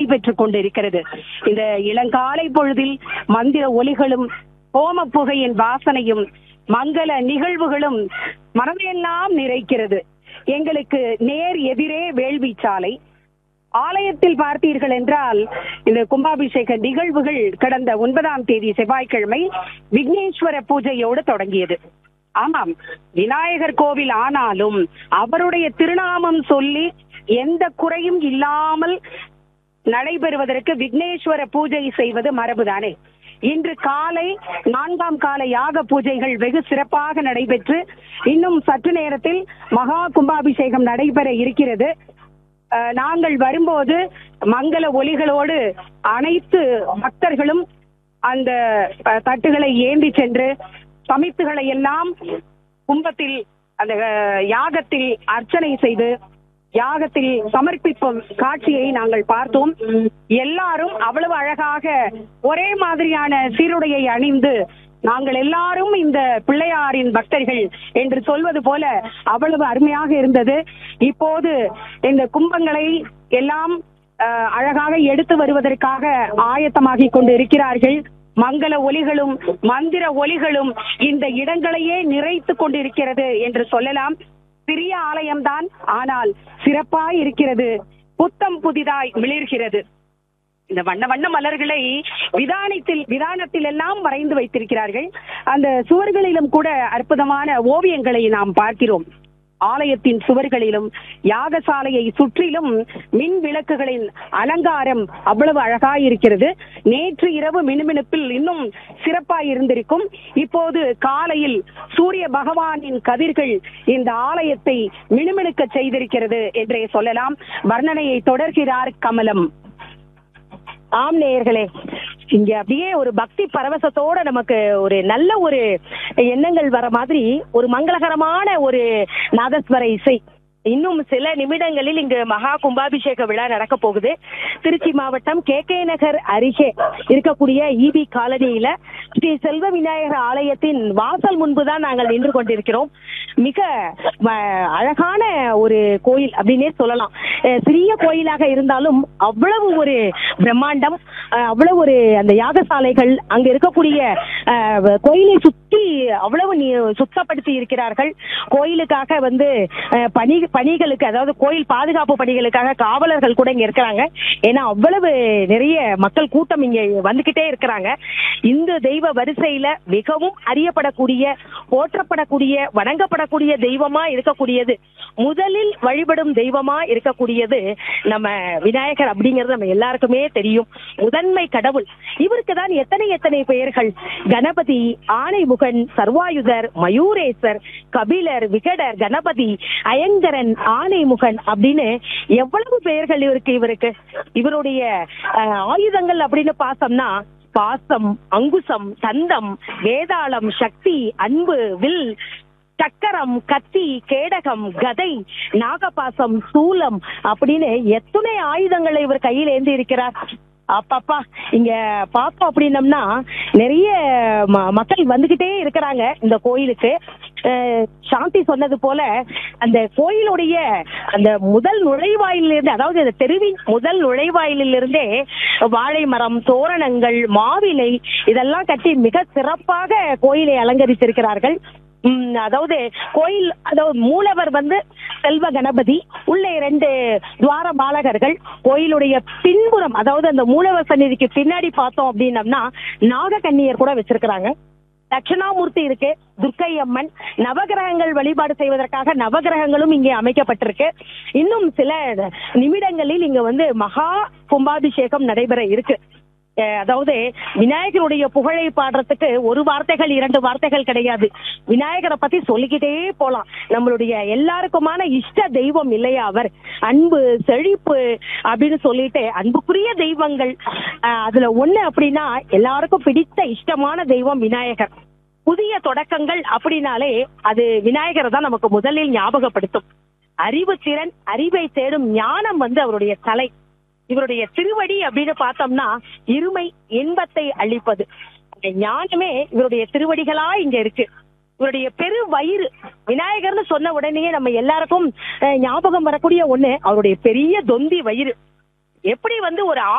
நடைபெற்றுக் கொண்டிருக்கிறது இந்த இளங்காலை பொழுதில் மந்திர ஒலிகளும் ஹோம புகையின் வாசனையும் மங்கள நிகழ்வுகளும் மனதையெல்லாம் நிறைக்கிறது எங்களுக்கு நேர் எதிரே வேள்வி சாலை ஆலயத்தில் பார்த்தீர்கள் என்றால் இந்த கும்பாபிஷேக நிகழ்வுகள் கடந்த ஒன்பதாம் தேதி செவ்வாய்க்கிழமை விக்னேஸ்வர பூஜையோடு தொடங்கியது ஆமாம் விநாயகர் கோவில் ஆனாலும் அவருடைய திருநாமம் சொல்லி எந்த குறையும் இல்லாமல் நடைபெறுவதற்கு விக்னேஸ்வர பூஜை செய்வது மரபுதானே இன்று காலை நான்காம் கால யாக பூஜைகள் வெகு சிறப்பாக நடைபெற்று இன்னும் சற்று நேரத்தில் மகா கும்பாபிஷேகம் நடைபெற இருக்கிறது அஹ், நாங்கள் வரும்போது மங்கள ஒலிகளோடு அனைத்து பக்தர்களும் அந்த அஹ், தட்டுகளை ஏந்தி சென்று சமித்துகளை எல்லாம் கும்பத்தில் அந்த அஹ், யாகத்தில் அர்ச்சனை செய்து யாகத்தில் சமர்ப்பிக்கும் காட்சியை நாங்கள் பார்த்தோம் எல்லாரும் அவ்வளவு அழகாக ஒரே மாதிரியான சீருடையை அணிந்து நாங்கள் எல்லாரும் இந்த பிள்ளையாரின் பக்தர்கள் என்று சொல்வது போல அவ்வளவு அருமையாக இருந்தது இப்போது இந்த கும்பங்களை எல்லாம் அஹ், அழகாக எடுத்து வருவதற்காக ஆயத்தமாகிக் கொண்டு இருக்கிறார்கள் மங்கள ஒலிகளும் மந்திர ஒலிகளும் இந்த இடங்களையே நிறைத்துக் கொண்டிருக்கிறது என்று சொல்லலாம் சிறிய ஆலயம்தான் ஆனால் சிறப்பாய் இருக்கிறது புத்தம் புதிதாய் மிளிர்கிறது இந்த வண்ண வண்ண மலர்களை விதானத்தில் விதானத்தில் எல்லாம் வரைந்து வைத்திருக்கிறார்கள் அந்த சுவர்களிலும் கூட அற்புதமான ஓவியங்களை நாம் பார்க்கிறோம் ஆலயத்தின் சுவர்களிலும் யாகசாலையை சுற்றிலும் மின் விளக்குகளின் அலங்காரம் அவ்வளவு அழகாய் இருக்கிறது நேற்று இரவு மினுமினுப்பில் இன்னும் சிறப்பாய் இருந்திருக்கும் இப்போது காலையில் சூரிய பகவானின் கதிர்கள் இந்த ஆலயத்தை மினுமினுக்க செய்திருக்கிறது என்றே சொல்லலாம் வர்ணனையை தொடர்கிறார் கமலம் ஆம் நேயர்களே இங்க அப்படியே ஒரு பக்தி பரவசத்தோட நமக்கு ஒரு நல்ல ஒரு எண்ணங்கள் வர மாதிரி ஒரு மங்களகரமான ஒரு நாதஸ்வர இசை இன்னும் சில நிமிடங்களில் இங்கு மகா கும்பாபிஷேக விழா நடக்க போகுது திருச்சி மாவட்டம் கே கே நகர் அருகே இருக்கக்கூடிய இபி காலனியில ஸ்ரீ செல்வ விநாயகர் ஆலயத்தின் வாசல் முன்பு தான் நாங்கள் நின்று கொண்டிருக்கிறோம் மிக ம, அழகான ஒரு கோயில் அப்படின்னே சொல்லலாம் அஹ் சிறிய கோயிலாக இருந்தாலும் அவ்வளவு ஒரு பிரம்மாண்டம் அஹ் அவ்வளவு ஒரு அந்த யாகசாலைகள் அங்க இருக்கக்கூடிய அஹ், கோயிலை சுற்றி அவ்வளவு நீ- சுத்தப்படுத்தி இருக்கிறார்கள் கோயிலுக்காக வந்து அஹ், பணி பணிகளுக்கு அதாவது கோயில் பாதுகாப்பு பணிகளுக்காக காவலர்கள் கூட இங்க இருக்கிறாங்க ஏன்னா அவ்வளவு நிறைய மக்கள் கூட்டம் இங்க வந்துகிட்டே இருக்கிறாங்க இந்த தெய்வ வரிசையில மிகவும் அறியப்படக்கூடிய போற்றப்படக்கூடிய வணங்கப்படக்கூடிய தெய்வமா இருக்கக்கூடியது முதலில் வழிபடும் தெய்வமா இருக்கக்கூடியது நம்ம விநாயகர் அப்படிங்கிறது நம்ம எல்லாருக்குமே தெரியும் முதன்மை கடவுள் இவருக்கு தான் எத்தனை எத்தனை பெயர்கள் கணபதி ஆணைமுகன் சர்வாயுதர் மயூரேசர் கபிலர் விகடர் கணபதி அயங்கரன் ஆணைமுகன் அப்படின்னு எவ்வளவு பெயர்கள் இவருக்கு இவருக்கு இவருடைய அஹ், ஆயுதங்கள் அப்படின்னு பார்த்தோம்னா பாசம் அங்குசம் தந்தம் வேதாளம் சக்தி அன்பு வில் சக்கரம் கத்தி கேடகம் கதை நாகபாசம் சூலம் அப்படின்னு எத்தனை ஆயுதங்களை இவர் கையில் ஏந்தி இருக்கிறார் அப்பப்பா இங்க பார்த்தோம் அப்படின்னம்னா நிறைய ம- மக்கள் வந்துகிட்டே இருக்கிறாங்க இந்த கோயிலுக்கு அஹ், சாந்தி சொன்னது போல அந்த கோயிலுடைய அந்த முதல் நுழைவாயிலிருந்து அதாவது அந்த தெருவின் முதல் நுழைவாயிலிருந்தே வாழை மரம் தோரணங்கள் மாவிலை இதெல்லாம் கட்டி மிக சிறப்பாக கோயிலை அலங்கரித்திருக்கிறார்கள் உம், அதாவது கோயில் அதாவது மூலவர் வந்து செல்வ கணபதி உள்ளே இரண்டு துவார பாலகர்கள் கோயிலுடைய பின்புறம் அதாவது அந்த மூலவர் சந்நிதிக்கு பின்னாடி பார்த்தோம் அப்படின்னம்னா நாகக்கன்னியர் கூட வச்சிருக்கிறாங்க தட்சிணாமூர்த்தி இருக்கு துர்க்கை அம்மன் நவகிரகங்கள் வழிபாடு செய்வதற்காக நவகிரகங்களும் இங்கே அமைக்கப்பட்டிருக்கு இன்னும் சில நிமிடங்களில் இங்க வந்து மகா கும்பாபிஷேகம் நடைபெற இருக்கு அஹ் அதாவது விநாயகருடைய புகழை பாடுறதுக்கு ஒரு வார்த்தைகள் இரண்டு வார்த்தைகள் கிடையாது விநாயகரை பத்தி சொல்லிக்கிட்டே போலாம் நம்மளுடைய எல்லாருக்குமான இஷ்ட தெய்வம் இல்லையா அவர் அன்பு செழிப்பு அப்படின்னு சொல்லிட்டு அன்புக்குரிய தெய்வங்கள் அஹ் அதுல ஒண்ணு அப்படின்னா எல்லாருக்கும் பிடித்த இஷ்டமான தெய்வம் விநாயகர் புதிய தொடக்கங்கள் அப்படின்னாலே அது விநாயகரை தான் நமக்கு முதலில் ஞாபகப்படுத்தும் அறிவு திறன் அறிவை தேடும் ஞானம் வந்து அவருடைய கலை இவருடைய திருவடி அப்படின்னு பார்த்தோம்னா இருமை இன்பத்தை அளிப்பது அந்த ஞானமே இவருடைய திருவடிகளா இங்க இருக்கு இவருடைய பெரு வயிறு விநாயகர்னு சொன்ன உடனே நம்ம எல்லாருக்கும் அஹ், ஞாபகம் வரக்கூடிய ஒண்ணு அவருடைய பெரிய தொந்தி வயிறு எப்படி வந்து ஒரு